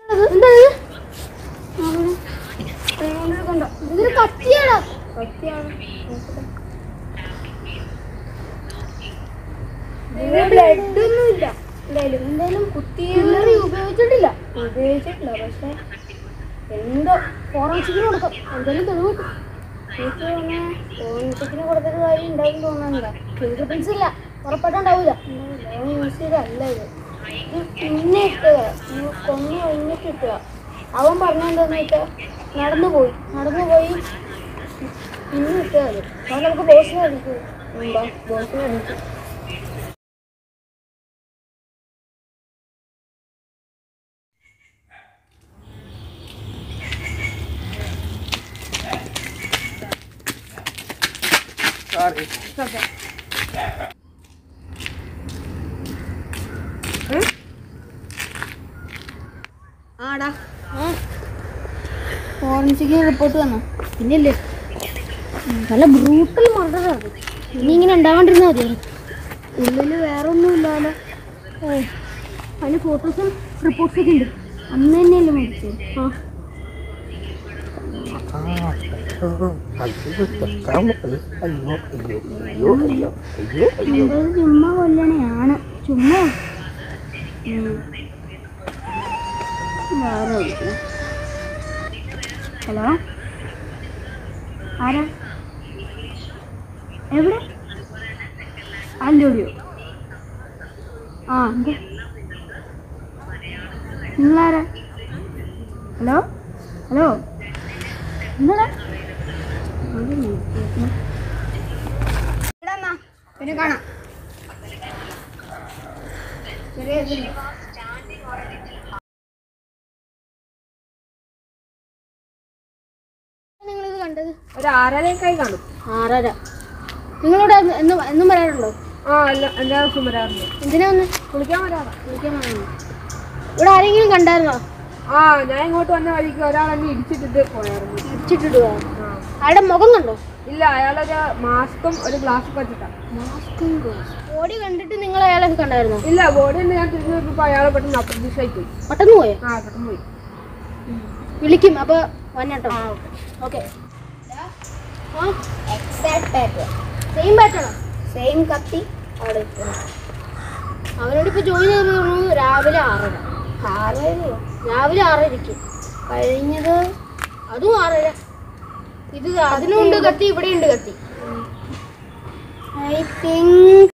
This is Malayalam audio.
എന്താ ഇത്? അവിടെ കണ്ടോ? ഇതൊരു കത്തിയാടാ കത്തിയാണ് ബ്ലഡ് ഒന്നുമില്ല എന്തായാലും എന്തായാലും കുത്തിയേറി ഉപയോഗിച്ചിട്ടില്ല ഉപയോഗിച്ചിട്ടില്ല പക്ഷെ എന്തോ ഫോറൻസിക്കിന് കൊടുക്കും എന്തായാലും തെളിവ് കിട്ടും എനിക്ക് തോന്നുന്നു ഫോറൻസിക്കിന് കൊടുത്തൊരു കാര്യം ഉണ്ടാവും തോന്നുന്നുണ്ടോ ഫിംഗർ പ്രിൻസ് ഇല്ല ഉറപ്പായിട്ടും ഉണ്ടാവില്ല ലോൺ യൂസ് ചെയ്തല്ല ഇത് ഇത് പിന്നെ ഇട്ടുക കൊന്നു കഴിഞ്ഞിട്ട് ഇട്ടുക അവൻ പറഞ്ഞെന്താന്ന് വെച്ചാൽ നടന്നു പോയി നടന്നു പോയി പിന്നെ ഇട്ടുക അത് അപ്പോൾ നമുക്ക് ബോസിനെ അടിക്കും എന്താ ബോസിനെ അടിക്കും ആടാ ഫോറൻസിക് റിപ്പോർട്ട് വന്നോ പിന്നില്ലേ നല്ല ബ്രൂട്ടൽ മർഡറാണ് ഇനി ഇങ്ങനെ ഉണ്ടാവാണ്ടിരുന്നാൽ മതി ഉള്ളിൽ വേറെ ഒന്നും ഇല്ലാലോ ഓ അതിന് ഫോട്ടോസും റിപ്പോർട്ട്സ് ഒക്കെ ഉണ്ട് അന്ന് തന്നെയല്ലേ മരിച്ചത് ആ എന്തത് ചുമ്മാ കൊല്ലണയാണ് ചുമ്മാ ഉം. വേറെ വിളിക്കുന്നു. ഹലോ ആരാ എവിടെ അല്ലോടിയോ ആ എന്താ നിങ്ങളാരാ ഹലോ ഹലോ എന്താടാ പിന്നെ കാണാം ചെറിയ ഇതില്ലേ? നിങ്ങളിത് കണ്ടത് ഒരു ആറരയൊക്കെയായി കാണും ആറര നിങ്ങളോട് എന്നും എന്നും വരാറുണ്ടോ ആ എല്ലാ എല്ലാ ദിവസവും വരാറുണ്ട് എന്തിനാ വന്ന് കുളിക്കാൻ വരാറാ വിളിക്കാൻ വന്നു ഇവിടെ ആരെങ്കിലും കണ്ടായിരുന്നോ ആ ഞാൻ ഇങ്ങോട്ട് വന്ന വഴിക്ക് ഒരാൾ എന്നെ ഇടിച്ചിട്ടിട്ട് പോയായിരുന്നു ഇടിച്ചിട്ടിട്ട് പോയോ ആ. അയാളുടെ മുഖം കണ്ടോ ഇല്ല അയാളൊരു മാസ്കും ഒരു ഗ്ലാസ് വെച്ചിട്ടാ ബോഡി കണ്ടിട്ട് നിങ്ങൾ അയാളെ കണ്ടായിരുന്നോ ഇല്ല ബോഡി ഒന്ന് ഞാൻ തിരിഞ്ഞു നോക്കിയപ്പോ അയാളെ പെട്ടെന്ന് അപ്രതീക്ഷയായി പോയി പെട്ടെന്ന് പോയോ ആ പെട്ടെന്ന് പോയി വിളിക്കും അപ്പൊ വന്നട്ടോ ഓക്കെ സെയിം പാറ്റേണോ സെയിം കത്തി അവിടെ അവനോട് ഇപ്പൊ ജോയിൻ ചെയ്ത് പറഞ്ഞു രാവിലെ ആറര ആറരയോ രാവിലെ ആറരയ്ക്ക് കഴിഞ്ഞത് അതും ആറര ഇത് അതിനുണ്ട് കത്തി ഇവിടെ ഉണ്ട് കത്തി ഐ തിങ്ക്